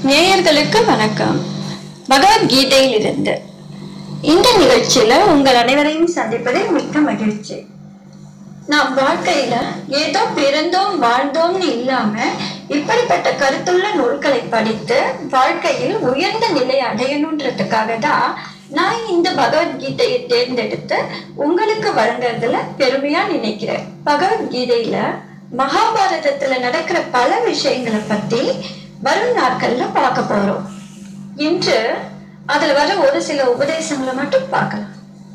நேயர்களுக்கு வணக்கம் பகவத்கீதையிலிருந்து இந்த நிகழ்ச்சியில உங்கள் அனைவரையும் சந்திப்பதில் மிக்க மகிழ்ச்சி நாம் வாழ்க்கையில ஏதோ பிறந்தோம் வாழ்ந்தோம்னு இல்லாம இப்படிப்பட்ட கருத்துள்ள நூல்களை படித்து வாழ்க்கையில் உயர்ந்த நிலை அடையணுன்றதுக்காக தான் நான் இந்த பகவத்கீதையை தேர்ந்தெடுத்து உங்களுக்கு வழங்குறதுல பெருமையா நினைக்கிறேன் பகவத்கீதையில மகாபாரதத்துல நடக்கிற பல விஷயங்களை பத்தி வரும் நாட்கள்ல பார்க்க போறோம் இன்று அதுல வர ஒரு சில உபதேசங்களை மட்டும் பார்க்கலாம்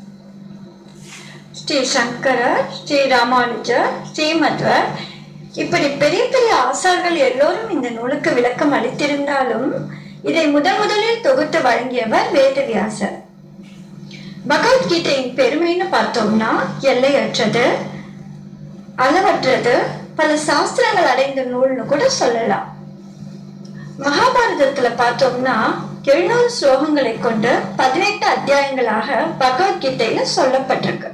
ஸ்ரீ சங்கரர் ஸ்ரீ ராமானுஜர் ஸ்ரீமத்வர் இப்படி பெரிய பெரிய ஆசார்கள் எல்லோரும் இந்த நூலுக்கு விளக்கம் அளித்திருந்தாலும் இதை முதன் முதலில் தொகுத்து வழங்கியவர் வேதவியாசர் பகவத்கீதையின் பெருமைன்னு பார்த்தோம்னா எல்லையற்றது அளவற்றது பல சாஸ்திரங்கள் அடைந்த நூல்னு கூட சொல்லலாம் மகாபாரதத்துல பார்த்தோம்னா எழுநூறு ஸ்லோகங்களை கொண்டு பதினெட்டு அத்தியாயங்களாக பகவத்கீதையில சொல்லப்பட்டிருக்கு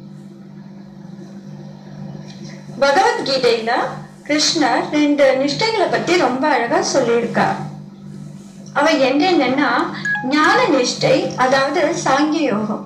பகவத்கீதையில கிருஷ்ணர் ரெண்டு நிஷ்டைகளை பத்தி ரொம்ப அழகா சொல்லியிருக்கார் அவ என்னென்னா ஞான நிஷ்டை அதாவது சாங்கிய யோகம்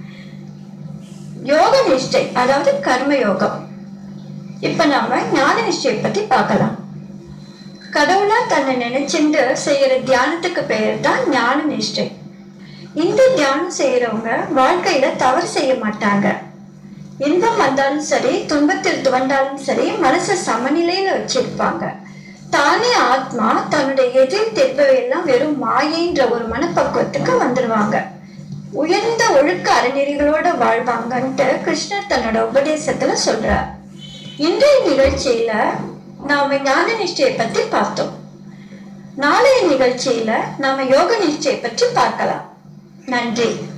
யோக நிஷ்டை அதாவது கர்ம யோகம் இப்ப நாம ஞான நிஷ்டையை பத்தி பார்க்கலாம் கடவுளா தன்னை நினைச்சுண்டு செய்யற தியானத்துக்கு பெயர் தான் ஞான நிஷ்டை இந்த தியானம் செய்யறவங்க வாழ்க்கையில தவறு செய்ய மாட்டாங்க இன்பம் வந்தாலும் சரி துன்பத்தில் துவண்டாலும் சரி மனசை சமநிலையில வச்சிருப்பாங்க தானே ஆத்மா தன்னுடைய எதிர் தெரிபவையெல்லாம் வெறும் மாயைன்ற ஒரு மனப்பக்குவத்துக்கு வந்துடுவாங்க உயர்ந்த ஒழுக்க அறநெறிகளோட வாழ்வாங்கன்ட்டு கிருஷ்ணர் தன்னோட உபதேசத்துல சொல்றார் இன்றைய நிகழ்ச்சியில நாம ஞான நிஷ்டையை பத்தி பார்த்தோம் நாளைய நிகழ்ச்சியில நாம யோக நிஷ்டையை பற்றி பார்க்கலாம் நன்றி